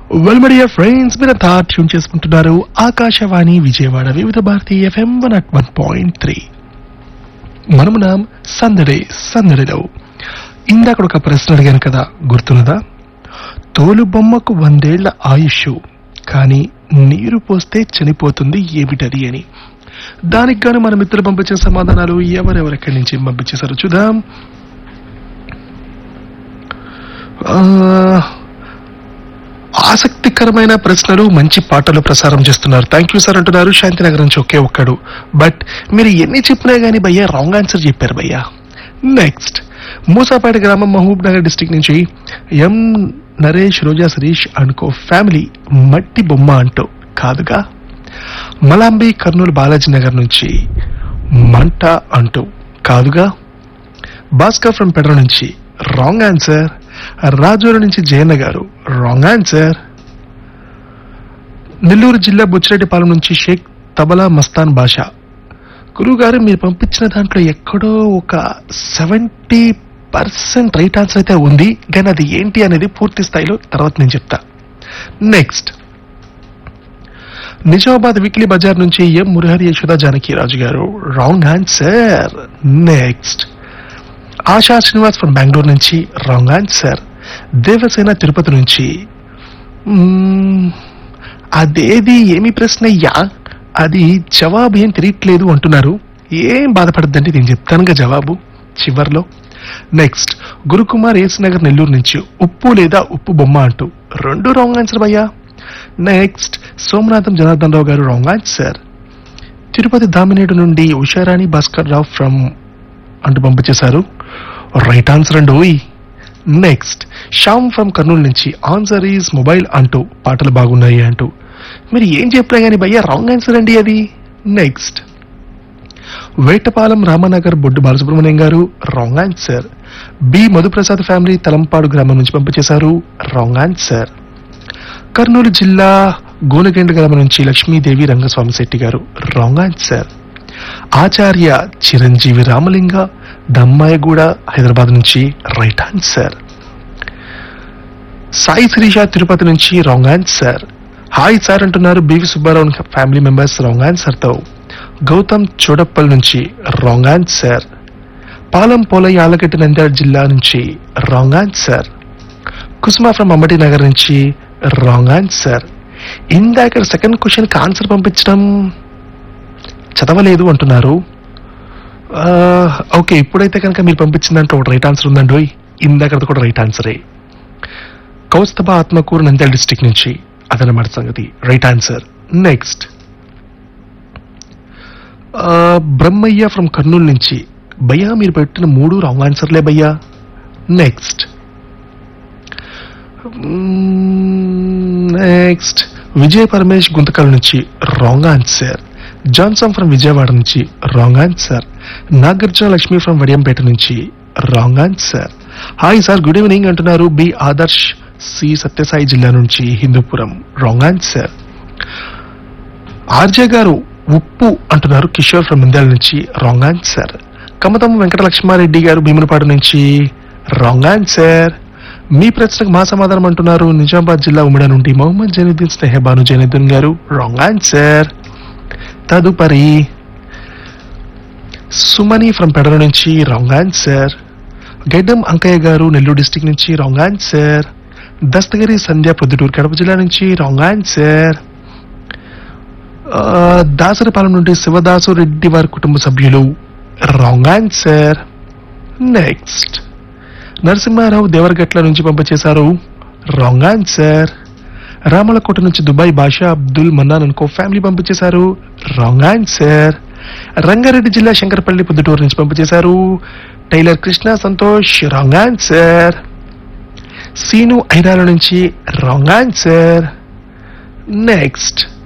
Well media friends మీరంతా tune చేసుకుంటున్నారు Akashvani Vijayawada Vividh Bharati FM one అట్ వన్ పాయింట్ త్రీ మనము నాం సందడే సందడిలో ఇందాక ఒక ప్రశ్న అడిగాను కదా గుర్తున్నదా తోలు బొమ్మకు వందేళ్ల ఆయుష్ కానీ నీరు పోస్తే చనిపోతుంది ఏమిటది అని దానికి గాను మన మిత్రులు పంపించిన సమాధానాలు ఎవరెవరెక్కడి నుంచి పంపించేశారు చూద్దాం ఆ, ఆసక్తికరమైన ప్రశ్నలు మంచి పాటలు ప్రసారం చేస్తున్నారు థ్యాంక్ యూ సార్ అంటున్నారు శాంతినగర్ నుంచి ఒకే ఒక్కడు బట్ మీరు ఎన్ని చెప్పినా గానీ భయ్యా రాంగ్ ఆన్సర్ చెప్పారు భయ్యా నెక్స్ట్ మూసాపేట గ్రామం మహబూబ్ నగర్ డిస్టిక్ నుంచి ఎం నరేష్ రోజా శరీష్ అనుకో ఫ్యామిలీ మట్టి బొమ్మ అంటూ కాదుగా మలాంబి కర్నూలు బాలాజీ నగర్ నుంచి మంట అంటూ కాదుగా భాస్కర్ ఫ్రమ్ పెడ్ర నుంచి రాంగ్ ఆన్సర్ రాజూరు నుంచి జయన్న గారు రాంగ్ ఆన్సర్ నెల్లూరు జిల్లా బుచ్చిరెడ్డిపాలెం నుంచి షేక్ తబలా మస్తాన్ బాషా గురువు గారు మీరు పంపించిన దాంట్లో ఎక్కడో ఒక సెవెంటీ పర్సెంట్ రైట్ ఆన్సర్ అయితే ఉంది కానీ అది ఏంటి అనేది పూర్తి స్థాయిలో తర్వాత నేను చెప్తా నెక్స్ట్ నిజామాబాద్ వీక్లీ బజార్ నుంచి ఎం Murahari Yashoda Janaki Raju garu wrong answer next Asha Srinivas from Bengaluru నుంచి రాంగ్ ఆన్సర్ దేవసేన తిరుపతి నుంచి మ్మ్, అదేది ఏమి ప్రశ్న అయ్యా అది జవాబు ఏం తెలియట్లేదు అంటున్నారు ఏం బాధపడద్దంటే నేను చెప్తానుగా జవాబు చివర్లో నెక్స్ట్ గురుకుమార్ ఏస్ నగర్ నెల్లూరు నుంచి ఉప్పు లేదా ఉప్పు బొమ్మ అంటూ రెండు రాంగ్ ఆన్సర్ భయ్యా next Somanatham Janardhan Rao garu wrong answer Tirupati Damineedu నుండి ఉషారాణి భాస్కర్ రావు ఫ్రమ్ అంటూ పంపించేశారు రైట్ ఆన్సర్ అండి ఓయ్ నెక్స్ట్ శ్యామ్ ఫ్రమ్ కర్నూలు నుంచి ఆన్సర్ ఈజ్ మొబైల్ అంటూ పాటలు బాగున్నాయి అంటూ మీరు ఏం చెప్పినా కానీ భయ్యా రాంగ్ ఆన్సర్ అండి అది next Vetapalem Ramanagar Boddu Balasubrahmanyam garu wrong answer B Madhuprasad family Thalampadu గ్రామం నుంచి పంపించేశారు రాంగ్ ఆన్సర్ కర్నూలు జిల్లా గోనగండ గ్రామం నుంచి లక్ష్మీదేవి రంగస్వామి శెట్టి గారు రాంగ్ ఆన్సర్ ఆచార్య చిరంజీవి రామలింగ దమ్మాయగూడ హైదరాబాద్ నుంచి రైట్ ఆన్సర్ సాయి శిరీష తిరుపతి నుంచి రాంగ్ ఆన్సర్ హాయ్ సార్ అంటున్నారు BV Subbarao family members wrong answer తో గౌతమ్ చోడప్పల్ నుంచి రాంగ్ ఆన్సర్ పాలం పోలయ్య ఆలగడ్డ నంద్యాల జిల్లా నుంచి wrong answer Kusuma from Ammati Nagar నుంచి రాంగ్ ఆన్సర్ ఇందాక సెకండ్ క్వశ్చన్ కి ఆన్సర్ పంపించడం చదవలేదు అంటున్నారు ఆ, ఓకే ఇప్పుడైతే కనుక మీరు పంపించిన దాంట్లో ఒకటి రైట్ ఆన్సర్ ఉందండి ఓయ్. ఇందాకది కూడా రైట్ ఆన్సరే కౌస్తభ ఆత్మకూరు నంద్యాల డిస్టిక్ నుంచి అదనమాట సంగతి right answer next Brahmaiah from Kurnool నుంచి భయ్యా మీరు పెట్టిన మూడు రాంగ్ ఆన్సర్లే భయ్యా నెక్స్ట్ నెక్స్ట్ విజయ్ పరమేష్ గుంతకల్ నుంచి wrong answer Johnson from Vijayawada నుంచి wrong answer Nagarjuna Lakshmi from Vadiyampeta నుంచి wrong answer hi sir good evening అంటున్నారు బి ఆదర్శ్ సి సత్యసాయి జిల్లా నుంచి హిందూపురం రాంగ్ ఆన్సర్ ఆర్జే గారు ఉప్పు అంటున్నారు కిషోర్ ఫ్రమ్ ఇందాల నుంచి రాంగ్ ఆన్సర్ కమతం వెంకట లక్ష్మారెడ్డి గారు భీములపాడు నుంచి రాంగ్ ఆన్సర్ మీ ప్రశ్నకు మా సమాధానం అంటున్నారు నిజామాబాద్ జిల్లా ఉమిడ నుండి మొహమ్మద్ జైనుద్దీన్ స్నేహబాను జైనుద్దీన్ గారు రాంగ్ ఆన్సర్ తదుపరి సుమని ఫ్రమ్ పెడల నుంచి wrong answer Gaddam Ankaiah garu Nellore district నుంచి రాంగ్ ఆన్సర్ దస్తగిరి సంధ్య ప్రొద్దుటూరు కడప జిల్లా నుంచి రాంగ్ ఆన్సర్ ఆ, దాసరిపాలెం నుండి శివదాసు రెడ్డి వారి కుటుంబ సభ్యులు wrong answer next Narasimha Rao Devaragatla నుంచి పంపించేశారు రాంగ్ ఆన్సర్ రామలకోట నుంచి దుబాయ్ బాషా అబ్దుల్ మన్నాన్ అనుకో ఫ్యామిలీ పంపించేశారు రాంగ్ ఆన్సర్ రంగారెడ్డి జిల్లా శంకరపల్లి పొద్దుటూరు నుంచి పంపించేశారు tailor Krishna Santosh wrong answer Seenu Airala నుంచి రాంగ్ ఆన్సర్ నెక్స్ట్